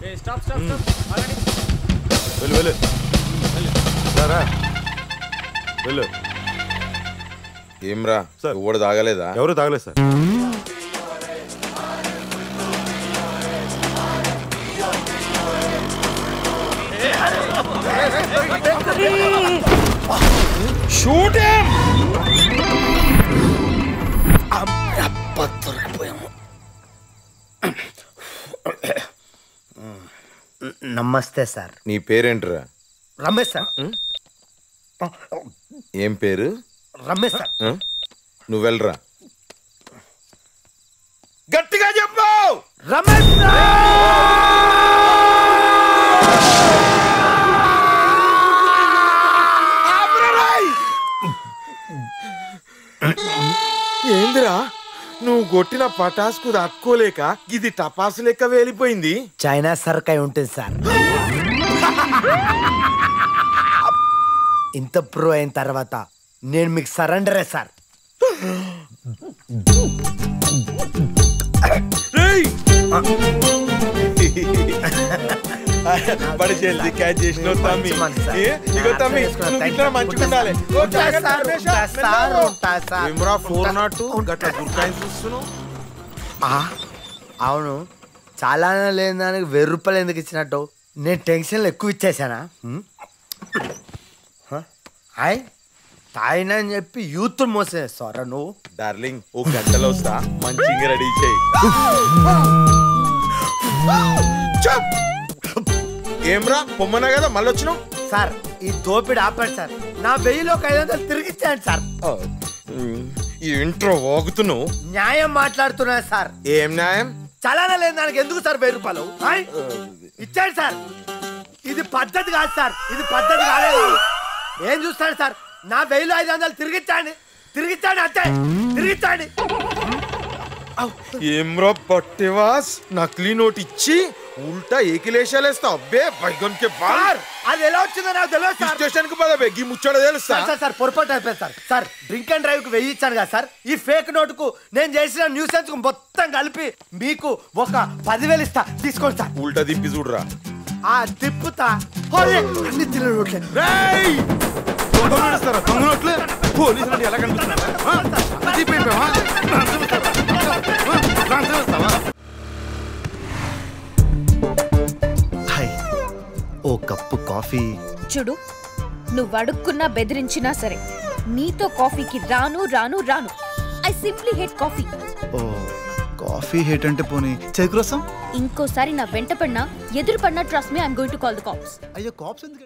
Stop stop stop ఆగండి వెళ్ళు వెళ్ళు రా, రా వెళ్ళు ఏమ్రా సార్. ఓడి తాగలేదా ఎవరు తాగలేదు సార్ షూట్ నమస్తే సార్ నీ పేరేంట్రా రమేష్ సార్ ఏం పేరు రమేష్ సార్ ఆ? నువ్వు వెళ్ళరా గట్టిగా చెప్పు రమేష్ ఏందిరా నువ్వు కొట్టిన పటాసుకు తట్టుకోలేక ఇది టపాసు లెక్క వేలిపోయింది చైనా సర్కాయ ఉంటుంది సార్ ఇంత ప్రో అయిన తర్వాత నేను మీకు సరెండరే సార్ రేయ్! పడి చేసి క్యాచ్ చేసిన తమ్మి మంచి మనిషి సార్. ఏ? ఇగో తమ్మి చేసుకున్నా. నువ్వు Thank ఇట్లా you. మంచిగా ఉండాలి ఓ, ఉంటా జాగ్రత్త సార్, రమేష్. ఉంటా సార్, మెల్లగా. ఉంటా సార్. ఏమ్రా ఫోర్ ఉంటా. నాట్ గట్ల గుర్కాయని చూస్తున్నావు ఆ, అవును చాలా లేని దానికి వెయ్యి రూపాయలు ఎందుకు ఇచ్చినట్టు నేను టెన్షన్లు ఎక్కువ ఇచ్చేసానా హ్మ్? హ? హాయ్ తాయినా అని చెప్పి యూత్ మోసేస్తారా నువ్వు డార్లింగ్ ఓ గంటలో వస్తా మంచిగా రెడీ చేయి చెప్. ఏమ్రా పొమ్మన్నా కదా మళ్ళీ వచ్చినావు సార్ ఈ దోపిడి ఆపండి సార్ నా వెయ్యిలో ఒక ఐదు వందలు తిరిగి ఇచ్చాను సార్ ఈ ఇంట్రో వాగుతున్నావు న్యాయం మాట్లాడుతున్నా సార్ ఏం న్యాయం చలానా లేని దానికి ఎందుకు సార్ వెయ్యి రూపాయలు హాయ్? ఇచ్చాడు సార్ ఇది పద్ధతి కాదు సార్ ఇది పద్ధతి కాలేదు ఏం చూస్తాడు సార్ నా వెయ్యిలో ఐదు వందలు తిరిగిచ్చాండి తిరిగిచ్చాండి అంతే తిరిగిచ్చాండి ఏమ్రా పట్టేవాస్ నకిలీ నోట్ ఇచ్చి ఉల్టా ఏకిలేశాలేస్తా అబ్బే బైగన్ కే బాల్ సార్ అది ఎలా వచ్చిందో నాకు తెలియదు సార్ స్టేషన్ కు పద బెగ్గి ముచ్చట తెలుసా సార్ సార్ సార్ పొరపాటు అయిపోయింది sir sir drink and drive కు వెయ్యి ఇచ్చాను కదా సార్ ఈ ఫేక్ నోటుకు నేను చేసిన న్యూసెన్స్ కు మొత్తం కలిపి మీకు ఒక పదివేలు ఇస్తా తీసుకోండి సార్ ఉల్టా దిప్పి చూడరా ఆ తిప్పుతా ఓయ్, అన్ని తిన్న నోట్లే రేయ్! దొంగ నడుస్తారా? దొంగ నోట్లే? పోలీసులు అంటే ఎలా కనిపిస్తున్నారా? ఆ? తీపిపోయావా? లంచం ఇస్తావా? ఆ? లంచం ఇస్తావా? హాయ్ ఓ కప్పు కాఫీ చూడు నువ్వు అడుక్కున్నా బెదిరించినా సరే నీతో కాఫీకి రాను రాను రాను ఐ సింప్లీ హేట్ కాఫీ ఓ కాఫీ హేట్ అంటే పోనీ చెరుకు రసం ఇంకోసారి నా వెంట పడినా ఎదురు పడినా trust me I'm going to call the cops అయ్యో కాప్స్ ఎందుకు